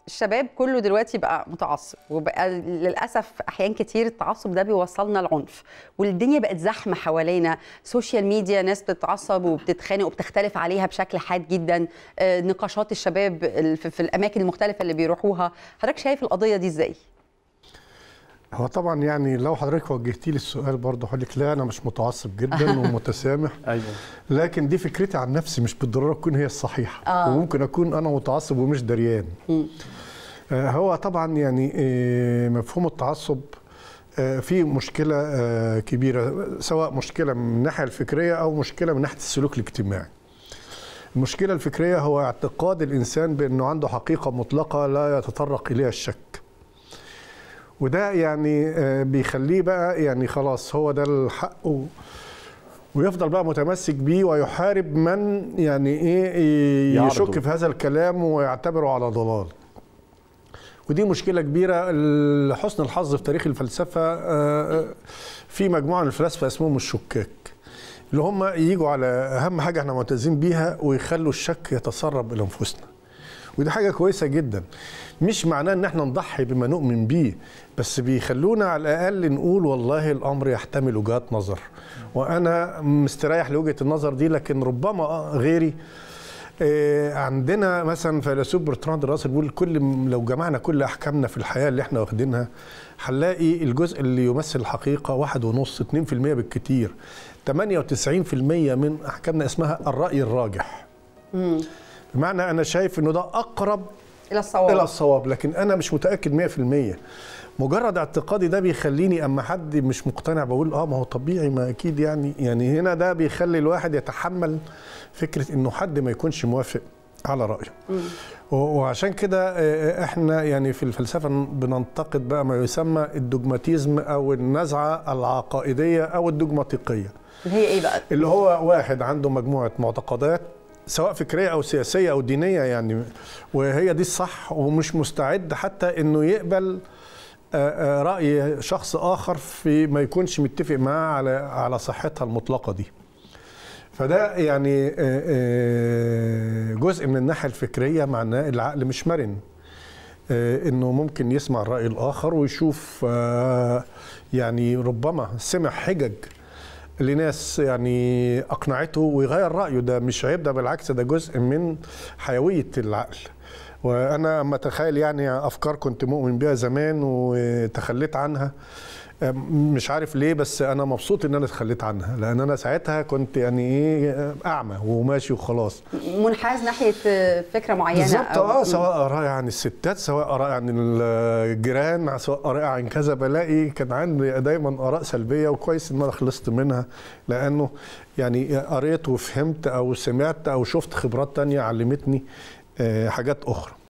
الشباب كله دلوقتي بقى متعصب وبقى للاسف احيان كتير التعصب ده بيوصلنا لعنف والدنيا بقت زحمه حوالينا سوشيال ميديا ناس بتتعصب وبتتخانق وبتختلف عليها بشكل حاد جدا آه، نقاشات الشباب ال- في في الاماكن المختلفه اللي بيروحوها حضرتك شايف القضيه دي ازاي هو طبعا يعني لو حضرتك وجهتي لي السؤال برضه هقول لك لا انا مش متعصب جدا ومتسامح ايوه لكن دي فكرتي عن نفسي مش بالضروره تكون هي الصحيحه آه. وممكن اكون انا متعصب ومش دريان آه، هو طبعا يعني آه، مفهوم التعصب آه، في مشكله آه، كبيره سواء مشكله من الناحيه الفكريه او مشكله من ناحيه السلوك الاجتماعي المشكله الفكريه هو اعتقاد الانسان بانه عنده حقيقه مطلقه لا يتطرق اليها الشك وده يعني آه، بيخليه بقى يعني خلاص هو ده الحق و- ويفضل بقى متمسك بيه ويحارب من يعني ايه يعرضه. يشك في هذا الكلام ويعتبره على ضلال ودي مشكلة كبيرة لحسن الحظ في تاريخ الفلسفة آه، في مجموعة من الفلاسفة اسمهم الشكاك اللي هم يجوا على أهم حاجة احنا معتزين بيها ويخلوا الشك يتسرب إلى أنفسنا ودي حاجة كويسة جدا مش معناه ان احنا نضحي بما نؤمن بيه بس بيخلونا على الاقل نقول والله الامر يحتمل وجهات نظر وانا مستريح لوجهة النظر دي لكن ربما غيري آه، عندنا مثلا فيلسوف برتراند راسل بيقول كل لو جمعنا كل احكامنا في الحياه اللي احنا واخدينها هنلاقي الجزء اللي يمثل الحقيقه واحد ونص 2% بالكتير 98% من احكامنا اسمها الراي الراجح بمعنى انا شايف انه ده اقرب الى الصواب الى الصواب لكن انا مش متاكد 100% مجرد اعتقادي ده بيخليني اما حد مش مقتنع بقول اه ما هو طبيعي ما اكيد يعني يعني هنا ده بيخلي الواحد يتحمل فكره انه حد ما يكونش موافق على رايه و- وعشان كده آه، احنا يعني في الفلسفه بننتقد بقى ما يسمى الدogmatism او النزعه العقائديه او الدogماتيقيه اللي هي ايه بقى اللي هو واحد عنده مجموعة معتقدات سواء فكرية أو سياسية أو دينية يعني وهي دي الصح ومش مستعد حتى إنه يقبل آه، آه، رأي شخص آخر في ما يكونش متفق معاه على على صحتها المطلقة دي فده يعني آه، آه، جزء من الناحية الفكرية معناه العقل مش مرن آه، انه ممكن يسمع الراي الاخر ويشوف آه، يعني ربما سمع حجج لناس يعني اقنعته ويغير رايه ده مش عيب ده بالعكس ده جزء من حيويه العقل وانا اما اتخيل يعني افكار كنت مؤمن بيها زمان وتخليت عنها أم، مش عارف ليه بس انا مبسوط ان انا اتخليت عنها لان انا ساعتها كنت يعني ايه اعمى وماشي وخلاص منحاز ناحيه آه، فكره معينه بالظبط أو- اه سواء اراء عن الستات سواء اراء عن الجيران سواء اراء عن كذا بلاقي كان عندي دايما اراء سلبيه وكويس ان انا خلصت منها لانه يعني قريت وفهمت او سمعت او شفت خبرات تانية علمتني آه، حاجات اخرى